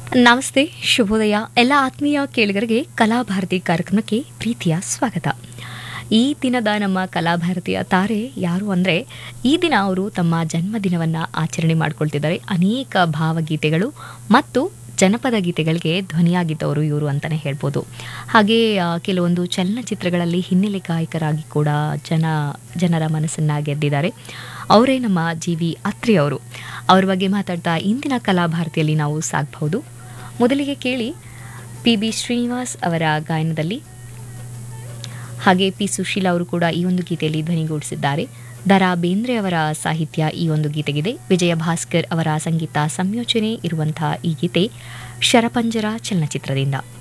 ನಮಸ್ತೆ ಶುಭೋದಯ ಎಲ್ಲ ಆತ್ಮೀಯ ಕೇಳಿಗರಿಗೆ ಕಲಾಭಾರತಿ ಕಾರ್ಯಕ್ರಮಕ್ಕೆ ಪ್ರೀತಿಯ ಸ್ವಾಗತ ಈ ದಿನದ ನಮ್ಮ ಕಲಾಭಾರತಿಯ ತಾರೆ ಯಾರು ಅಂದರೆ ಈ ದಿನ ಅವರು ತಮ್ಮ ಜನ್ಮದಿನವನ್ನು ಆಚರಣೆ ಮಾಡಿಕೊಳ್ತಿದ್ದಾರೆ ಅನೇಕ ಭಾವಗೀತೆಗಳು ಮತ್ತು ಜನಪದ ಗೀತೆಗಳಿಗೆ ಧ್ವನಿಯಾಗಿದ್ದವರು ಇವರು ಅಂತಲೇ ಹೇಳ್ಬೋದು ಹಾಗೆ ಆ, ಕೆಲವೊಂದು ಚಲನಚಿತ್ರಗಳಲ್ಲಿ ಹಿನ್ನೆಲೆ ಗಾಯಕರಾಗಿ ಕೂಡ ಜನ ಜನರ ಮನಸ್ಸನ್ನು ಗೆದ್ದಿದ್ದಾರೆ ಅವರೇ ನಮ್ಮ ಜಿ ವಿ ಅತ್ರಿ ಅವರು ಅವ್ರ ಬಗ್ಗೆ ಮಾತಾಡ್ತಾ ಇಂದಿನ ಕಲಾಭಾರತಿಯಲ್ಲಿ ನಾವು ಸಾಗಬಹುದು ಮೊದಲಿಗೆ ಕೇಳಿ ಪಿ ಬಿ ಶ್ರೀನಿವಾಸ್ ಅವರ ಗಾಯನದಲ್ಲಿ ಹಾಗೆ ಪಿ ಸುಶೀಲಾ ಅವರು ಕೂಡ ಈ ಒಂದು ಗೀತೆಯಲ್ಲಿ ಧ್ವನಿಗೂಡಿಸಿದ್ದಾರೆ ದರಾ ಬೇಂದ್ರೆ ಅವರ ಸಾಹಿತ್ಯ ಈ ಒಂದು ಗೀತೆಗಿದೆ ವಿಜಯ ಭಾಸ್ಕರ್ ಅವರ ಸಂಗೀತ ಸಂಯೋಜನೆ ಇರುವಂತಹ ಈ ಗೀತೆ ಶರಪಂಜರ ಚಲನಚಿತ್ರದಿಂದ